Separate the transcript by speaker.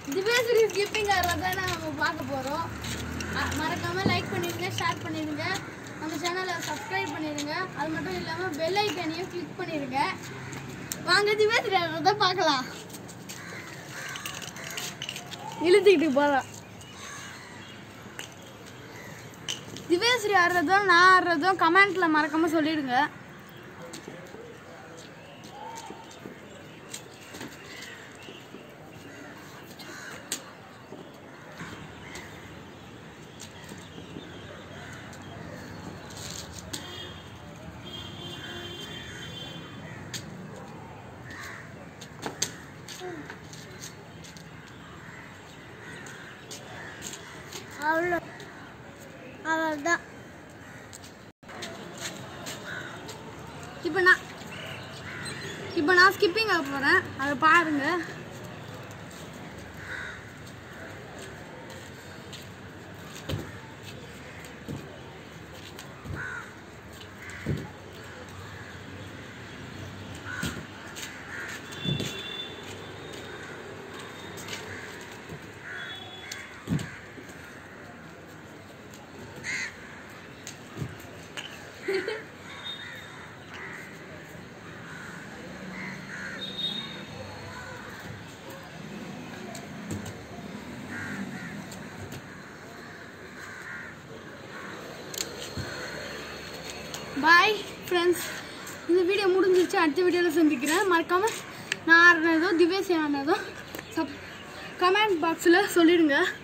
Speaker 1: Divyasri skipping ஆடுறத நம்ம பார்க்க போகிறோம் மறக்காம லைக் பண்ணிடுங்க ஷேர் பண்ணிடுங்க நம்ம சேனலை சப்ஸ்கிரைப் பண்ணிடுங்க அது மட்டும் இல்லாமல் பெல் ஐக்கனையும் கிளிக் பண்ணிடுங்க வாங்க திவ்யாஸ்ரீ ஆடுறத பார்க்கலாம் இழுத்துக்கிட்டு போகிறோம் திவ்யாஸ்ரீ ஆடுறதும் நான் ஆடுறதும் கமெண்ட்ல மறக்காம சொல்லிடுங்க அவ்வளோ அவ்வளோதான் இப்போ நான் இப்போ நான் ஸ்கிப்பிங் ஆக போகிறேன் அதை பாருங்க பாய் ஃப்ரெண்ட்ஸ் இந்த வீடியோ முடிஞ்சிருச்சு அடுத்த வீடியோவில் சந்திக்கிறேன் மறக்காமல் நான் ஆடினதும் திவ்யேசி ஆடினதும் சப் கமெண்ட் பாக்ஸில் சொல்லிடுங்க